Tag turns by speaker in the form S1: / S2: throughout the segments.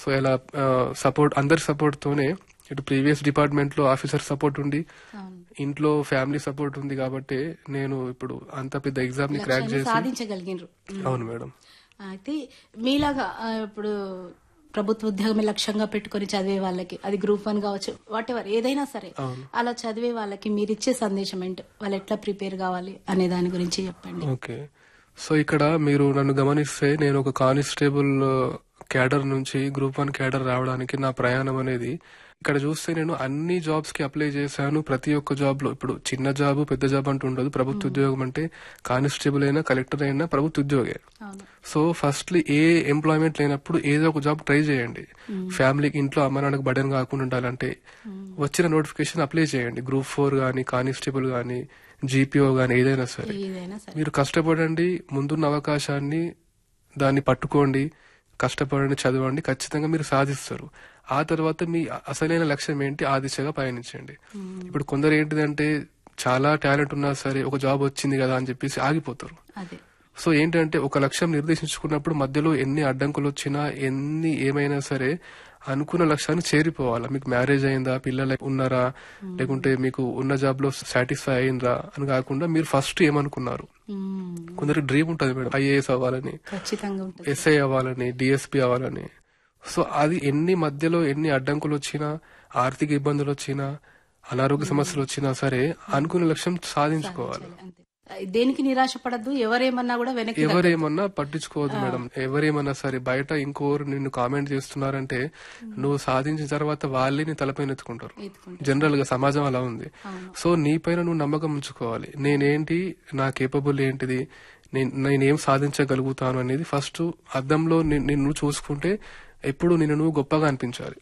S1: So ఇలా support అందరి support తోనే ఇటు ప్రీవియస్ డిపార్ట్మెంట్ లో ఆఫీసర్ సపోర్ట్ ఉండి
S2: అవును.
S1: ఇంట్లో ఫ్యామిలీ సపోర్ట్ ఉంది కాబట్టి నేను ఇప్పుడు అంత పెద్ద ఎగ్జామ్ ని క్రాక్
S2: లక్ష్యాన్ని
S1: చేసి
S2: సాధించగలిగినరు
S1: అవును మేడం
S2: అయితే మీలాగా ఆ, ఇప్పుడు ప్రభుత్వ ఉద్యోగమే లక్ష్యంగా పెట్టుకొని చదివే వాళ్ళకి అది గ్రూప్ వన్ కావచ్చు వాట్ ఎవర్ ఏదైనా సరే
S1: అవును.
S2: అలా చదివే వాళ్ళకి మీరు ఇచ్చే సందేశం ఏంటి వాళ్ళు ఎట్లా ప్రిపేర్ కావాలి అనే దాని గురించి చెప్పండి
S1: ఓకే సో ఇక్కడ మీరు నన్ను గమనిస్తే నేను ఒక కానిస్టేబుల్ క్యాడర్ నుంచి గ్రూప్ వన్ క్యాడర్ రావడానికి నా ప్రయాణం అనేది ఇక్కడ చూస్తే నేను అన్ని జాబ్స్ కి అప్లై చేశాను ప్రతి ఒక్క జాబ్ లో ఇప్పుడు చిన్న జాబ్ పెద్ద జాబ్ అంటూ ఉండదు ప్రభుత్వ ఉద్యోగం అంటే కానిస్టేబుల్ అయినా కలెక్టర్ అయినా ప్రభుత్వ ఉద్యోగే
S2: అవును
S1: సో ఫస్ట్లీ ఏ ఎంప్లాయ్మెంట్ లేనప్పుడు ఏదో ఒక జాబ్ ట్రై చేయండి ఫ్యామిలీకి ఇంట్లో అమ్మ నాన్నకు బడన్ కాకుండా ఉండాలంటే వచ్చిన నోటిఫికేషన్ అప్లై చేయండి గ్రూప్ ఫోర్ గానీ కానిస్టేబుల్ గానీ జీపీఓ గానీ ఏదైనా సరే
S2: ఏదైనా సరే
S1: మీరు కష్టపడండి ముందున్న అవకాశాన్ని దాన్ని పట్టుకోండి కష్టపడండి చదవండి ఖచ్చితంగా మీరు సాధిస్తారు ఆ తర్వాత మీ అసలైన లక్ష్యం ఏంటి ఆ దిశగా పయనించండి ఇప్పుడు కొందరు ఏంటిదంటే చాలా టాలెంట్ ఉన్నా సరే ఒక జాబ్ వచ్చింది కదా అని చెప్పేసి ఆగిపోతారు
S2: అదే
S1: సో ఏంటంటే ఒక లక్ష్యం నిర్దేశించుకున్నప్పుడు మధ్యలో ఎన్ని అడ్డంకులు వచ్చినా ఎన్ని ఏమైనా సరే అనుకున్న లక్ష్యాన్ని చేరిపోవాలా మీకు మ్యారేజ్ అయిందా పిల్లలు ఉన్నారా లేకుంటే మీకు ఉన్న జాబ్ లో సాటిస్ఫై అయిందా అని కాకుండా మీరు ఫస్ట్ ఏమనుకున్నారు
S2: మ్మ్.
S1: కొందరికి డ్రీమ్ ఉంటుంది మేడం ఐఏఎస్ అవ్వాలని
S2: ఖచ్చితంగా ఉంటుంది
S1: ఎస్ఐ అవ్వాలని డిఎస్పీ అవ్వాలని సో అది ఎన్ని మధ్యలో ఎన్ని అడ్డంకులు వచ్చినా ఆర్థిక ఇబ్బందులు వచ్చినా అనారోగ్య సమస్యలు వచ్చినా సరే అనుకున్న లక్ష్యం సాధించుకోవాలి
S2: అంతే దేనికి నిరాశ పడద్దు ఎవరేమన్నా కూడా వెనక్కి
S1: ఎవరేమన్నా పట్టించుకోవద్దు మేడం ఎవరేమన్నా సరే బయట ఇంకోరు నిన్ను కామెంట్ చేస్తున్నారంటే నువ్వు సాధించిన తర్వాత వాళ్ళే నీ తలపైన ఎత్తుకుంటారు
S2: ఎత్తుకుంటారు.
S1: జనరల్ గా సమాజం అలా ఉంది
S2: అవును.
S1: సో నీ పైన నువ్వు నమ్మకం ఉంచుకోవాలి నేనేంటి నా కేపబుల్ ఏంటిది నేను నేనేం సాధించగలుగుతాను అనేది ఫస్ట్ అద్దంలో నిన్ను నిన్ను చూసుకుంటే ఎప్పుడు నిన్ను నువ్వు గొప్పగా అనిపించాలి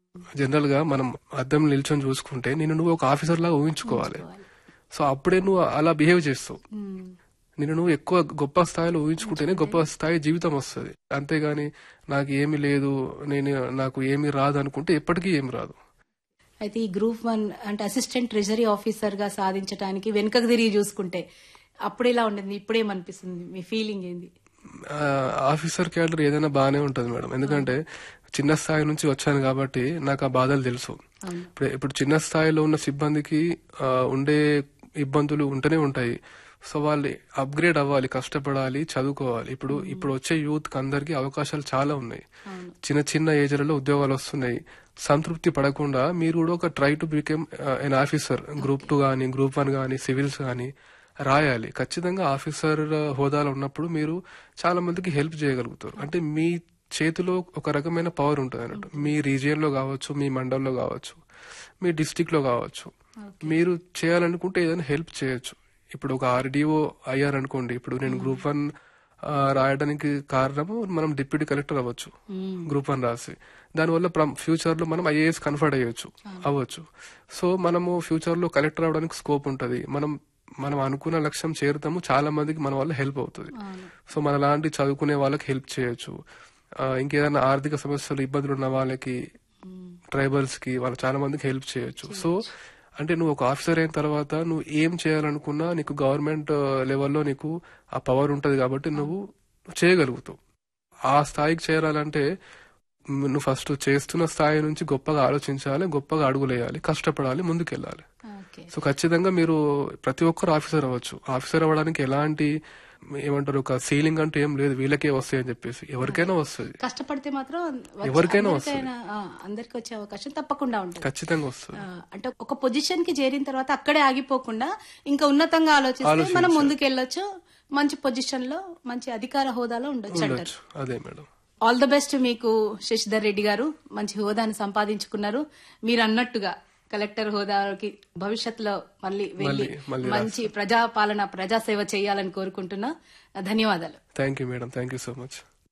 S1: జనరల్ గా మనం అద్దం నిల్చొని చూసుకుంటే నిన్ను నువ్వు ఒక ఆఫీసర్ లాగా ఊహించుకోవాలి సో అప్పుడే నువ్వు అలా బిహేవ్ చేస్తావు
S2: మ్మ్.
S1: నేను నువ్వు ఎక్కువ గొప్ప స్థాయిలో ఊహించుకుంటేనే గొప్ప స్థాయి జీవితం వస్తుంది అంతేగాని నాకు ఏమీ లేదు నేను నాకు ఏమీ రాదు అనుకుంటే ఎప్పటికీ ఏమి రాదు
S2: అయితే ఈ గ్రూప్ వన్ అంటే అసిస్టెంట్ ట్రెజరీ ఆఫీసర్ గా సాధించడానికి వెనుకకు తిరిగి చూసుకుంటే అప్పుడు ఇలా ఉండేది ఇప్పుడు ఏమనిపిస్తుంది మీ ఫీలింగ్ ఏంది
S1: ఆ, ఆఫీసర్ క్యాడర్ ఏదైనా బాగానే ఉంటది మేడం ఎందుకంటే చిన్న స్థాయి నుంచి వచ్చాను కాబట్టి నాకు ఆ బాధలు తెలుసు
S2: అవును
S1: ఇప్పుడు ఇప్పుడు చిన్న స్థాయిలో ఉన్న సిబ్బందికి ఆ, ఉండే ఇబ్బందులు ఉంటూనే ఉంటాయి సో వాళ్ళు అప్గ్రేడ్ అవ్వాలి కష్టపడాలి చదువుకోవాలి ఇప్పుడు ఇప్పుడు వచ్చే యూత్ కి అందరికి అవకాశాలు చాలా ఉన్నాయి
S2: అవును
S1: చిన్న చిన్న ఏజ్లలో ఉద్యోగాలు వస్తున్నాయి సంతృప్తి పడకుండా మీరు కూడా ఒక try to become an officer group two గానీ గ్రూప్ వన్ గానీ సివిల్స్ గానీ రాయాలి ఖచ్చితంగా ఆఫీసర్ హోదాలో ఉన్నప్పుడు మీరు చాలా మందికి హెల్ప్ చేయగలుగుతారు అంటే మీ చేతిలో ఒక రకమైన పవర్ ఉంటుంది అన్నట్టు మీ రీజియన్ లో కావచ్చు మీ మండలంలో కావచ్చు మీ డిస్టిక్ లో కావచ్చు మీరు చేయాలనుకుంటే ఏదైనా హెల్ప్ చేయొచ్చు ఇప్పుడు ఒక ఆర్డీఓ అయ్యారనుకోండి ఇప్పుడు నేను గ్రూప్ వన్ రాయడానికి కారణము మనం డిప్యూటీ కలెక్టర్ అవ్వచ్చు
S2: మ్మ్.
S1: గ్రూప్ వన్ రాసి దానివల్ల ఫ్యూచర్ లో మనం ఐఏఎస్ కన్ఫర్ట్ అయ్యొచ్చు అవ్వచ్చు సో మనము ఫ్యూచర్ లో కలెక్టర్ అవడానికి స్కోప్ ఉంటది మనం మనం అనుకున్న లక్ష్యం చేరుతాము చాలా మందికి మన వల్ల హెల్ప్ అవుతుంది
S2: అవును
S1: సో మన లాంటి చదువుకునే వాళ్ళకి హెల్ప్ చేయొచ్చు ఆ, ఇంకేదైనా ఆర్థిక సమస్యలు ఇబ్బందులు ఉన్న వాళ్ళకి ట్రైబల్స్ కి వాళ్ళు చాలా మందికి హెల్ప్ చేయొచ్చు సో అంటే నువ్వు ఒక ఆఫీసర్ అయిన తర్వాత నువ్వు ఏం చేయాలనుకున్నా నీకు గవర్నమెంట్ లెవెల్లో నీకు ఆ పవర్ ఉంటది కాబట్టి నువ్వు చేయగలుగుతావు ఆ స్థాయికి చేరాలంటే మ్, నువ్వు ఫస్ట్ చేస్తున్న స్థాయి నుంచి గొప్పగా ఆలోచించాలి గొప్పగా అడుగులేయాలి కష్టపడాలి ముందుకెళ్ళాలి
S2: ఓకే
S1: సో ఖచ్చితంగా మీరు ప్రతి ఒక్కరు ఆఫీసర్ అవ్వచ్చు ఆఫీసర్ అవ్వడానికి ఎలాంటి ఏమంటారు ఒక సీలింగ్ అంటూ ఏం లేదు వీళ్ళకే వస్తాయి అని చెప్పేసి ఎవరికైనా వస్తుంది
S2: కష్టపడితే మాత్రం వచ్చే-
S1: ఎవరికైనా
S2: అందరికైనా, ఆ, అందరికి వచ్చే అవకాశం తప్పకుండా ఉంటుంది
S1: ఖచ్చితంగా వస్తుంది
S2: ఆ, అంటే ఒక పొజిషన్ కి చేరిన తర్వాత అక్కడే ఆగిపోకుండా ఇంకా ఉన్నతంగా ఆలోచిస్తే మనం ముందుకు వెళ్ళొచ్చు మంచి పొజిషన్ లో మంచి అధికార హోదాలో ఉండొచ్చు అంటారు
S1: ఉండొచ్చు అదే మేడం
S2: ఆల్ ద బెస్ట్ మీకు శశిధర్ రెడ్డి గారు మంచి హోదాను సంపాదించుకున్నారు మీరు అన్నట్టుగా కలెక్టర్ హోదాకి భవిష్యత్తులో మళ్ళీ వెళ్ళి
S1: మళ్ళీ
S2: మంచి ప్రజాపాలన ప్రజాసేవ చేయాలని కోరుకుంటున్నా ధన్యవాదాలు
S1: thank you madam thank you so much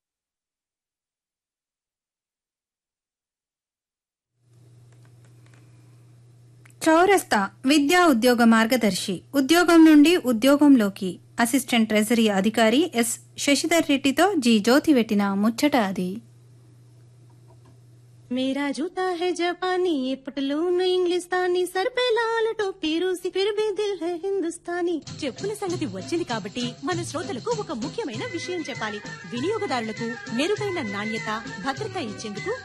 S3: చౌరస్తా విద్యా ఉద్యోగ మార్గదర్శి ఉద్యోగం నుండి ఉద్యోగంలోకి అసిస్టెంట్ ట్రెజరీ అధికారి ఎస్ శశిధర్ రెడ్డితో జి జ్యోతి పెట్టిన ముచ్చట అది
S4: मेरा जूता है जापानी ये पटलून इंग्लिस्तानी सर पे लाल टोपी रूसी फिर भी दिल है హిందుస్థానీ చెప్పుల సంగతి వచ్చింది కాబట్టి మన శ్రోతలకు ఒక ముఖ్యమైన విషయం చెప్పాలి వినియోగదారులకు మెరుగైన నాణ్యత భద్రత ఇచ్చేందుకు